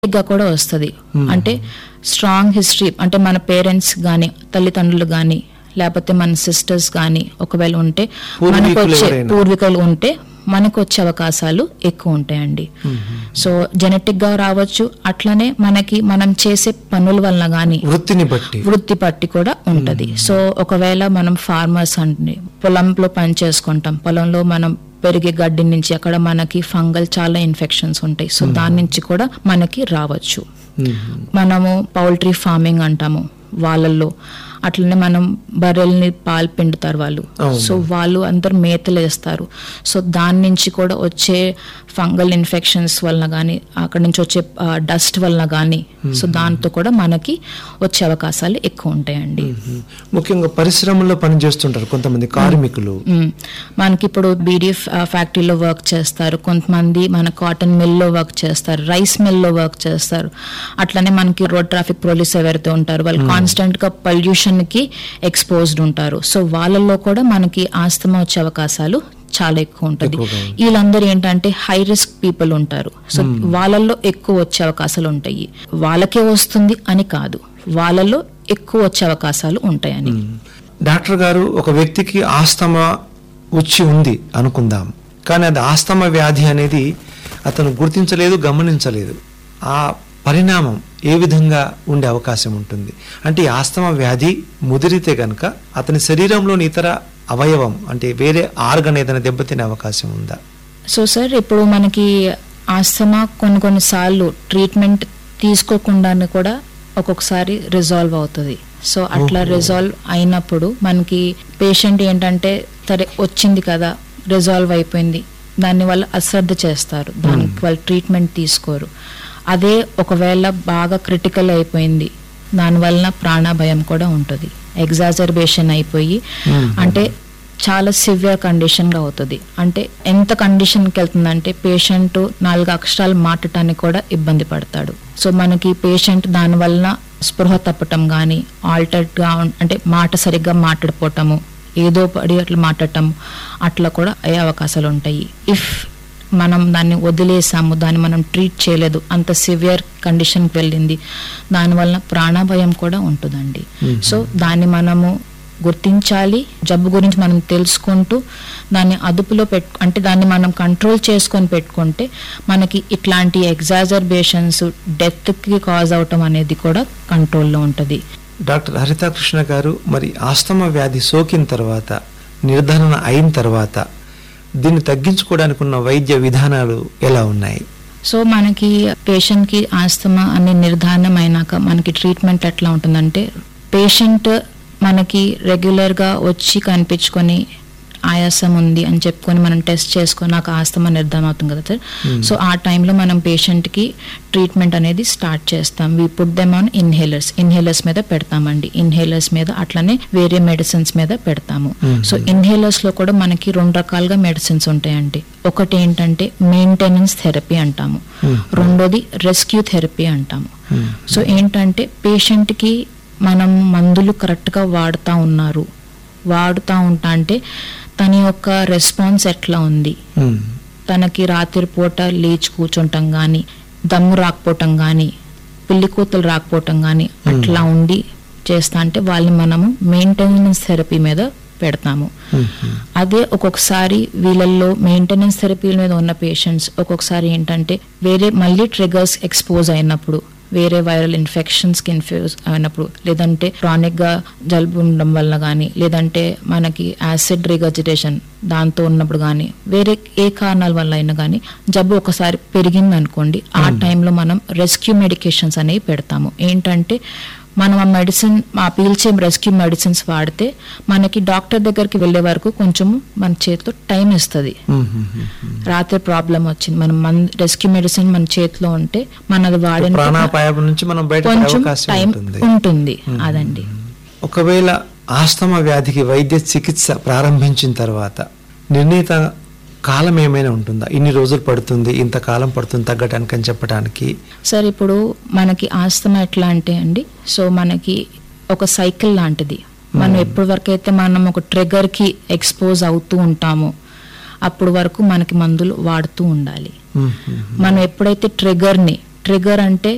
గా కూడా వస్తుంది అంటే స్ట్రాంగ్ హిస్టరీ అంటే మన పేరెంట్స్ కానీ తల్లిదండ్రులు కానీ లేకపోతే మన సిస్టర్స్ కానీ ఒకవేళ ఉంటే మనకు పూర్వీకులు వచ్చే ఎవరైనా. పూర్వీకులు ఉంటే మనకు వచ్చే అవకాశాలు ఎక్కువ ఉంటాయండి సో జెనెటిక్ గా రావచ్చు అట్లనే మనకి మనం చేసే పనుల వలన కానీ వృత్తిని బట్టి వృత్తి పట్టి కూడా ఉంటది సో ఒకవేళ మనం ఫార్మర్స్ అంటే పొలంలో పని చేసుకుంటాం పొలంలో మనం పెరిగే గడ్డి నుంచి అక్కడ మనకి ఫంగల్ చాలా ఇన్ఫెక్షన్స్ ఉంటాయి సో దాని నుంచి కూడా మనకి రావచ్చు మ్మ్. మనము పౌల్ట్రీ ఫార్మింగ్ అంటాము వాళ్ళల్లో అట్లనే మనం బర్రెల్ని పాలు పిండుతారు వాళ్ళు అవును. సో వాళ్ళు అందరు మేతలు వేస్తారు సో దాని నుంచి కూడా వచ్చే ఫంగల్ ఇన్ఫెక్షన్స్ వలన కానీ అక్కడ నుంచి వచ్చే డస్ట్ వలన కానీ సో దాంతో కూడా మనకి వచ్చే అవకాశాలు ఎక్కువ ఉంటాయండి మ్మ్. ముఖ్యంగా పరిశ్రమల్లో పనిచేస్తుంటారు కొంతమంది కార్మికులు మ్మ్. మనకి ఇప్పుడు బీడీ ఫ్యాక్టరీలో వర్క్ చేస్తారు కొంతమంది మన కాటన్ మిల్లో వర్క్ చేస్తారు రైస్ మిల్లో వర్క్ చేస్తారు అట్లనే మనకి రోడ్ ట్రాఫిక్ పోలీస్ ఎవరైతే ఉంటారు వాళ్ళు కాన్స్టెంట్ గా పొల్యూషన్ కి ఎక్స్పోజ్డ్ ఉంటారు సో వాళ్ళల్లో కూడా మనకి ఆస్తమా వచ్చే అవకాశాలు చాలా ఎక్కువ ఉంటుంది ఎక్కువగా ఉంది. వీళ్ళందరూ ఏంటంటే హై రిస్క్ పీపుల్ ఉంటారు సో వాళ్ళల్లో ఎక్కువ వచ్చే అవకాశాలు ఉంటాయి వాళ్ళకే వస్తుంది అని కాదు వాళ్ళలో ఎక్కువ వచ్చే అవకాశాలు ఉంటాయని డాక్టర్ గారు ఒక వ్యక్తికి ఆస్తమా వచ్చి ఉంది అనుకుందాం కానీ అది ఆస్తమా వ్యాధి అనేది అతను గుర్తించలేదు గమనించలేదు ఆ పరిణామం ఏ విధంగా ఉండే అవకాశం ఉంటుంది అంటే ఈ ఆస్తమా వ్యాధి ముదిరితే గనక అతని శరీరంలోని ఇతర అవయవం అంటే వేరే ఆర్గన్ ఏదైనా దెబ్బతినే అవకాశం ఉందా సో సార్ ఇప్పుడు మనకి ఆస్తమా కొన్ని కొన్నిసార్లు ట్రీట్మెంట్ తీసుకోకుండానే కూడా ఒక్కొక్కసారి రిజాల్వ్ అవుతుంది సో అట్లా ఓహో. రిజాల్వ్ అయినప్పుడు మనకి పేషెంట్ ఏంటంటే సరే వచ్చింది కదా రిజాల్వ్ అయిపోయింది దాన్ని వాళ్ళు అశ్రద్ధ చేస్తారు దానికి వాళ్ళు ట్రీట్మెంట్ తీసుకోరు అదే ఒకవేళ బాగా క్రిటికల్ అయిపోయింది దానివల్ల ప్రాణభయం కూడా ఉంటుంది ఎగ్జాజర్బేషన్ అయిపోయి Hmm. అంటే చాలా సివియర్ కండిషన్గా అవుతుంది అంటే ఎంత కండిషన్కి వెళ్తుందంటే పేషెంట్ నాలుగు అక్షరాలు మాట్లాడటానికి కూడా ఇబ్బంది పడతాడు సో మనకి పేషెంట్ దానివల్ల స్పృహ తప్పటం కానీ ఆల్టర్డ్గా అంటే మాట సరిగ్గా మాట్లాడిపోవటము ఏదో పడి అట్లా మాట్లాడటం అట్లా కూడా అయ్యే అవకాశాలు ఉంటాయి ఇఫ్ మనం దాన్ని వదిలేసాము దాన్ని మనం ట్రీట్ చేయలేదు అంత సివియర్ కండిషన్కి వెళ్ళింది దానివల్ల ప్రాణభయం కూడా ఉంటుందండి సో దాన్ని మనము గుర్తించాలి జబ్బు గురించి మనం తెలుసుకుంటూ దాన్ని అదుపులో పెట్టు అంటే దాన్ని మనం కంట్రోల్ చేసుకొని పెట్టుకుంటే మనకి ఇట్లాంటి ఎగ్జాజర్బేషన్స్ డెత్కి కాజ్ అవటం అనేది కూడా కంట్రోల్లో ఉంటుంది డాక్టర్ హరితాకృష్ణ గారు మరి ఆస్తమా వ్యాధి సోకిన తర్వాత నిర్ధారణ అయిన తర్వాత దీన్ని తగ్గించుకోవడానికి ఉన్న వైద్య విధానాలు ఎలా ఉన్నాయి సో మనకి పేషెంట్కి ఆస్తమా అనే నిర్ధారణ అయినాక మనకి ట్రీట్మెంట్ ఎట్లా ఉంటుందంటే పేషెంట్ మనకి రెగ్యులర్గా వచ్చి కనిపించుకొని ఆయాసం ఉంది అని చెప్పుకొని మనం టెస్ట్ చేసుకొని నాకు ఆస్తమా నిర్ధారణ అవుతుంది కదా సార్ సో ఆ టైంలో మనం పేషెంట్కి ట్రీట్మెంట్ అనేది స్టార్ట్ చేస్తాం we put them on inhalers inhalers మీద పెడతామండి ఇన్హేలర్స్ మీద అట్లనే వేరే మెడిసిన్స్ మీద పెడతాము Mhm. సో ఇన్హేలర్స్ లో కూడా మనకి రెండు రకాలుగా మెడిసిన్స్ ఉంటాయండి ఒకటి ఏంటంటే మెయింటెనెన్స్ థెరపీ అంటాము Hmm. రెండోది రెస్క్యూ థెరపీ అంటాము Hmm. సో ఏంటంటే పేషెంట్కి మనం మందులు కరెక్ట్గా వాడుతూ ఉన్నారు వాడుతూ ఉంటా అంటే తన యొక్క రెస్పాన్స్ ఎట్లా ఉంది మ్మ్. తనకి రాత్రిపూట లేచి కూర్చుంటాం కానీ దమ్ము రాకపోవటం కానీ పిల్లి కూతులు రాకపోవటం కానీ అట్లా ఉండి చేస్తా అంటే వాళ్ళని మనము మెయింటెనెన్స్ థెరపీ మీద పెడతాము మ్మ్. అదే ఒక్కొక్కసారి వీళ్ళల్లో మెయింటెనెన్స్ థెరపీ మీద ఉన్న పేషెంట్స్ ఒక్కొక్కసారి ఏంటంటే వేరే మళ్ళీ ట్రిగర్స్ ఎక్స్పోజ్ అయినప్పుడు వేరే వైరల్ ఇన్ఫెక్షన్స్కి ఇన్ఫ్యూజ్ అయినప్పుడు లేదంటే క్రానిక్గా జలుబు ఉండడం వల్ల కానీ లేదంటే మనకి యాసిడ్ రిగజిటేషన్ దాంతో ఉన్నప్పుడు కానీ వేరే ఏ కారణాల వల్ల అయినా కానీ జబ్బు ఒకసారి పెరిగింది అనుకోండి ఆ టైంలో మనం రెస్క్యూ మెడికేషన్స్ అనేవి పెడతాము ఏంటంటే మనం ఆ మెడిసిన్ ఆ పీల్చే రెస్క్యూ మెడిసిన్స్ వాడితే మనకి డాక్టర్ దగ్గరికి వెళ్ళే వరకు కొంచెము మన చేతిలో టైం ఇస్తుంది మ్మ్. మ్మ్. మ్మ్. రాత్రి ప్రాబ్లం వచ్చింది మనం మన రెస్క్యూ మెడిసిన్ మన చేతిలో ఉంటే మన అది వాడిన ప్రాణాపాయం నుంచి మనం బయట కొంచెం అవకాశం టైం ఉంటుంది ఉంటుంది అదండి ఒకవేళ ఆస్తమా వ్యాధికి వైద్య చికిత్స ప్రారంభించిన తర్వాత నిర్ణీత కాలం ఏమైనా ఉంటుందా ఇన్ని రోజులు పడుతుంది ఇంత కాలం పడుతుంది తగ్గటానికి అని చెప్పడానికి సార్ ఇప్పుడు మనకి ఆస్తమా ఎట్లా అంటే అండి సో మనకి ఒక సైకిల్ లాంటిది మనం ఎప్పటి వరకు అయితే మనం ఒక ట్రిగర్ కి ఎక్స్పోజ్ అవుతూ ఉంటామో అప్పుడు వరకు మనకి మందులు వాడుతూ ఉండాలి మ్మ్. మ్మ్. మనం ఎప్పుడైతే ట్రిగర్ ని ట్రిగర్ అంటే